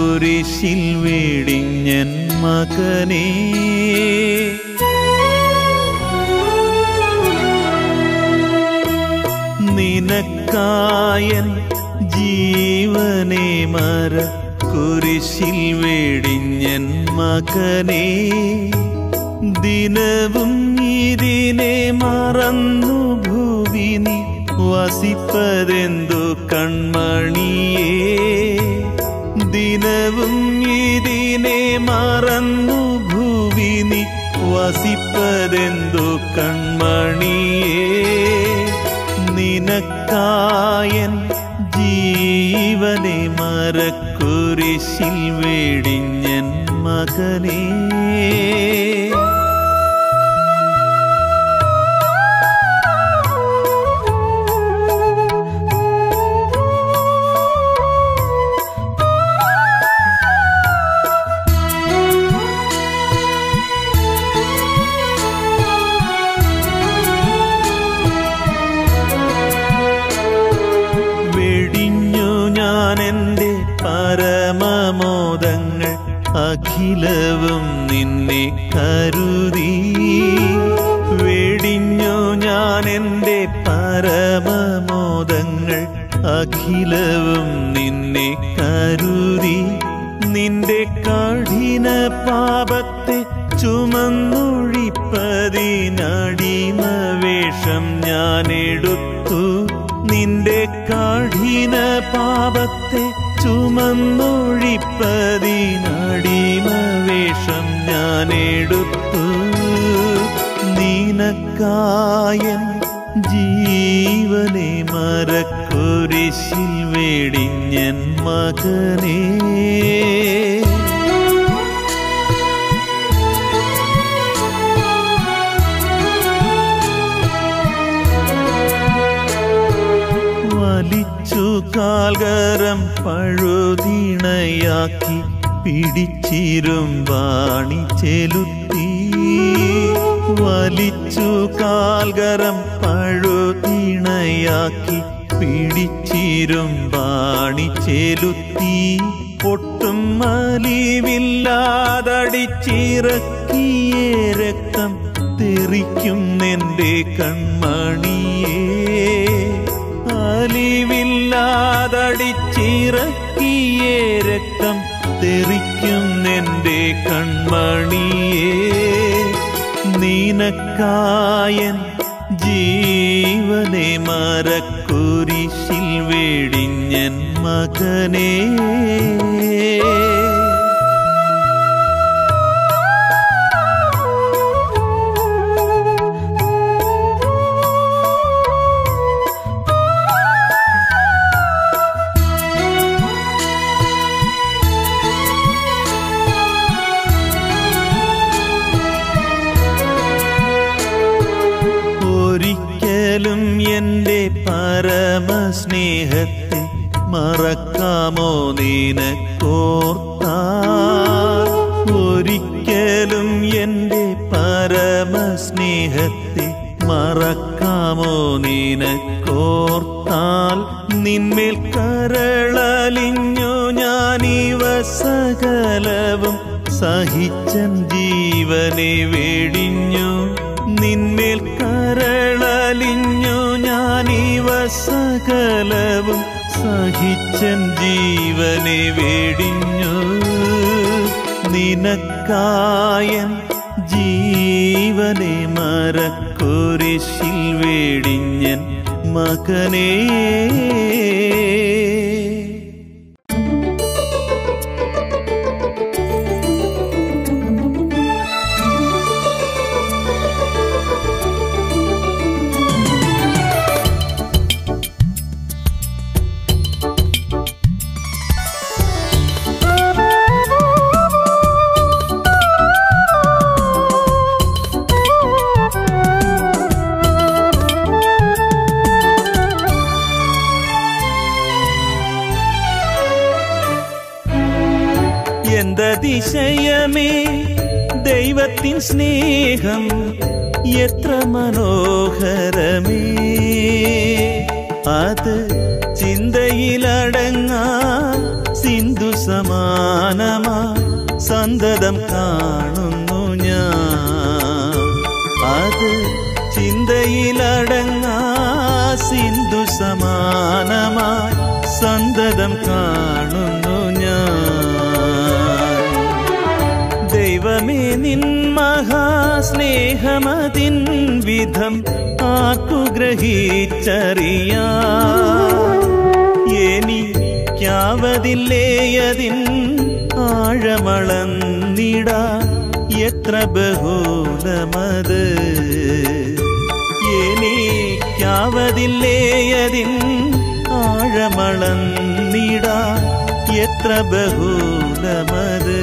കുരിശിൽ വെടിഞ്ഞൻ മകനേ നിനക്കായൻ ജീവനെ മര കുരിശിൽ വെടിഞ്ഞൻ മകനേ ദിനവും ഇതിനെ മറന്നു ഭൂവി നീ വസിപ്പതെന്തു കൺമണിയേ ദിനവും ഇതിനെ മറന്നു ഭൂവി നീ വസിപ്പതെന്തു കൺമണിയേ നിനക്കായൻ ജീവനെ മരക്കുരിശിൽ വെടിഞ്ഞൻ മകനേ വെടിഞ്ഞു ഞാൻ എൻ്റെ പരമമോദങ്ങൾ അഖിലവും നിന്നെ കരുതി വെടിഞ്ഞു ഞാൻ എൻ്റെ പരമമോദങ്ങൾ അഖിലവും നിന്നെ കരുതി നിന്റെ കഠിന പാപത്തെ ചുമന്നൊഴിപ്പതിനടിമ വേഷം ഞാൻ എടുത്തു നിന്റെ കഠിന പാപത്തെ ചുമന്നൊഴിപ്പതിനടിമ വേഷം ഞാൻ എടുത്തു നിനക്കായൻ ജീവനെ മരക്കുരിശിൽ വെടിഞ്ഞൻ മകനേ വലിച്ചു കാൽകരം പഴുതിണയാക്കി പിടിച്ചിരുമ്പാണി ചെലുത്തി വലിച്ചു കാൽകരം പഴുതിണയാക്കി പിടിച്ചിരുമ്പാണി ചെലുത്തി ഒട്ടും മലിവില്ലാതടിച്ചിറക്കിയേ രക്തം തെറിക്കും നിന്റെ കൺമണിയേ അലിവില്ലാതടിച്ചിറക്കിയേ രക്തം തെറിക്കും നിന്റെ കൺമണിയേ നീനക്കായൻ ജീവനെ മരക്കുരിശിൽ വെടിഞ്ഞൻ മകനേ ഒരിക്കലും എൻ്റെ പരമസ്നേഹത്തെ മറക്കാമോ നിനക്കോർത്താ ഒരിക്കലും എൻ്റെ പരമസ്നേഹത്തെ മറക്കാമോ നിനക്കോർത്താൽ നിന്മേൽ കരളലിഞ്ഞു ഞാനിവ സകലവും സഹിച്ചൻ ജീവനെ വെടിഞ്ഞു നിന്മേൽ കരളലിഞ്ഞു ഞാനിവ സകലവും സഹിച്ചൻ ജീവനെ വെടിഞ്ഞു നിനക്കായൻ ജീവനെ മരക്കുരിശിൽ വെടിഞ്ഞൻ മകനേ എന്തതിശയമേ ദൈവത്തിൻ സ്നേഹം എത്ര മനോഹരമേ അത് ചിന്തയിലടങ്ങാൻ സിന്ധു സമാ സന്തതം കാണുന്നു ഞാൻ അത് ചിന്തയിലടങ്ങാ സിന്ധു സമാനമായി സന്തതം കാണുന്നു ഞാൻ ദൈവമേ നിൻ മഹാസ്നേഹമതിൻ വിധം ആർക്കു ഗ്രഹിച്ചറിയാ എനിക്കാവതില്ലേയതിൻ ആഴമളന്നിട എത്ര ബഹുലമത് എനിക്കാവതില്ലേയതിൻ ആഴമളന്നിട എത്ര ബഹുലമത്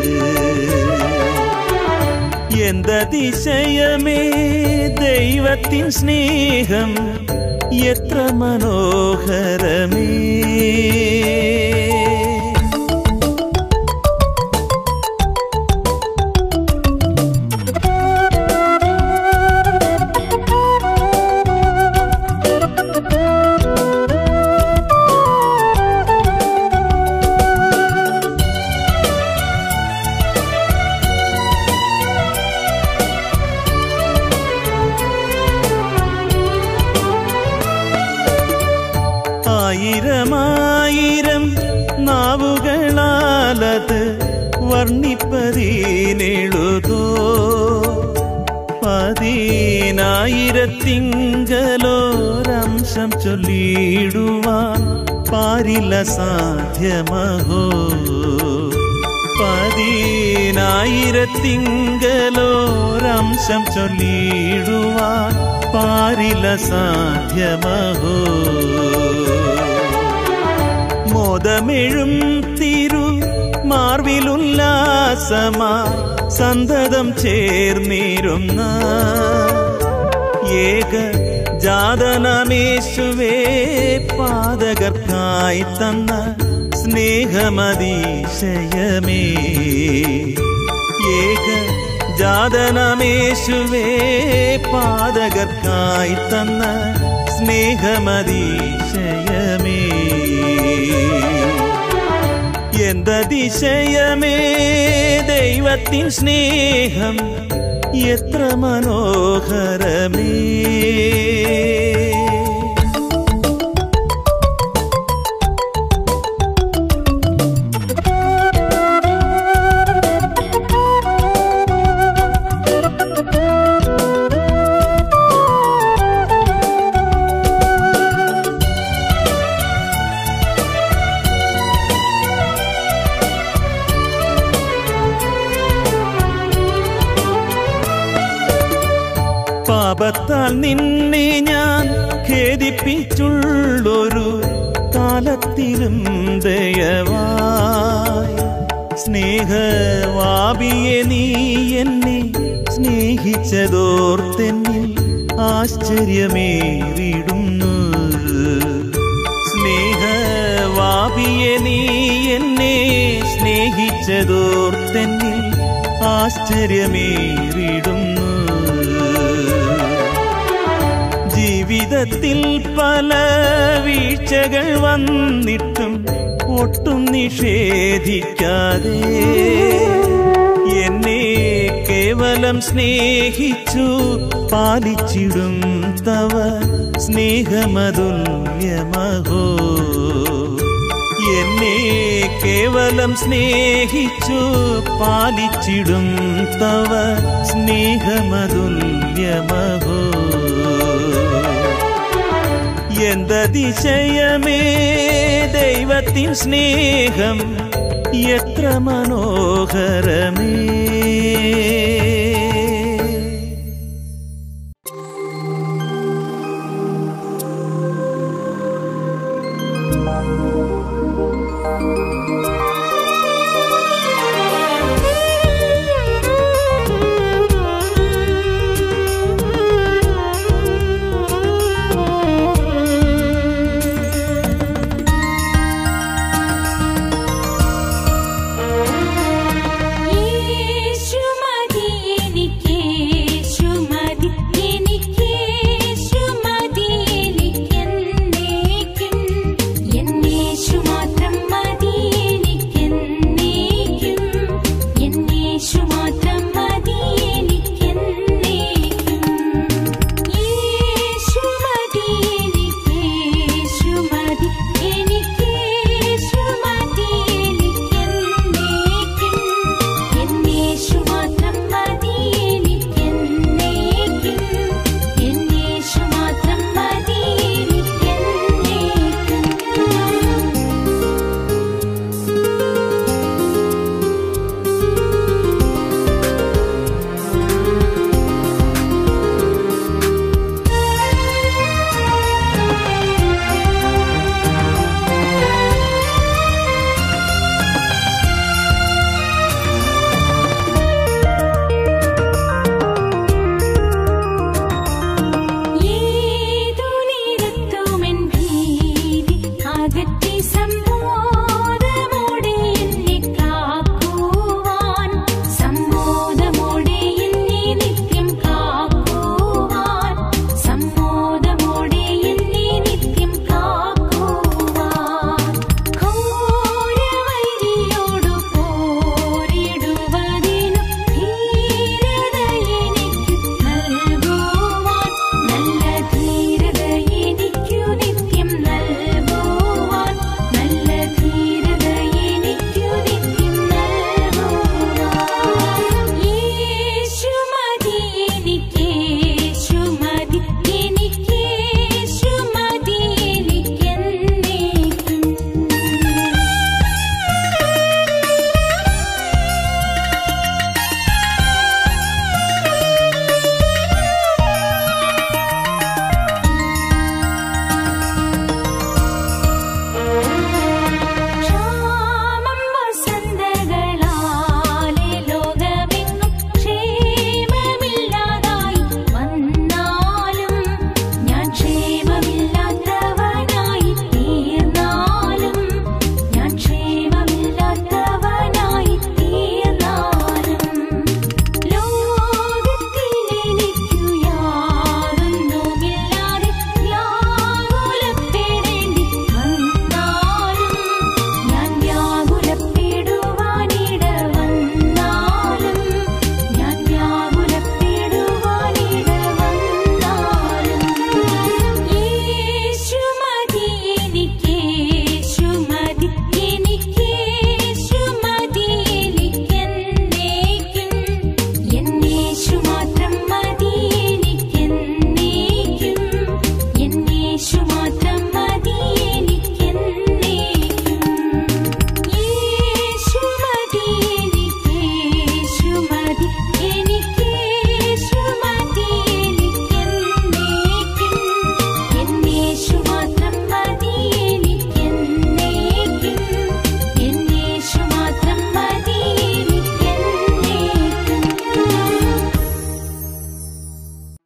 എന്തതിശയമേ ദൈവത്തിൻ സ്നേഹം എത്ര മനോഹരമേ ആയിരമായിരം നാവുകളാലത് വർണ്ണിപ്പതീനെഴുതോ പതിനായിരത്തിങ്കലോരംശം ചൊല്ലിടുവാൻ പാരില്ല സാധ്യമഹോ പതിനായിരത്തിങ്കലോരംശം ചൊല്ലിടുവാൻ പാരില്ല സാധ്യമഹോ മോദമെഴും തിരു മാർവിലുല്ലാസമായി സന്തതം ചേർന്നിരുന്ന ഏക ജാതനമേശുവേ പാതകർക്കായി തന്ന സ്നേഹമതിശയമേ ഏക ജാതനമേശുവേ പാതകർക്കായി തന്ന സ്നേഹമതിശയമേ എന്തതിശയമേ ദൈവത്തിൻ സ്നേഹം എത്ര മനോഹരമേ പാപത്താൽ നിന്നെ ഞാൻ ഖേദിപ്പിച്ചുള്ളൊരു കാലത്തിലും ദയവായി സ്നേഹവാപിയെ നീ എന്നെ സ്നേഹിച്ചതോർത്തെന്നിൽ ആശ്ചര്യമേറിടുന്നു സ്നേഹവാപിയെ നീ എന്നെ സ്നേഹിച്ചതോർത്തെന്നിൽ ആശ്ചര്യമേറിടുന്നു ജീവിതത്തിൽ പല വീഴ്ചകൾ വന്നിട്ടും ഒട്ടും നിഷേധിക്കാതെ എന്നെ കേവലം സ്നേഹിച്ചു പാലിച്ചിടും തവ സ്നേഹമതുല്യമഹോ എന്നെ കേവലം സ്നേഹിച്ചു പാലിച്ചിടും തവ സ്നേഹമതുല്യമഹോ എന്തതിശയമേ ദൈവത്തിൻ സ്നേഹം എത്ര മനോഹരമേ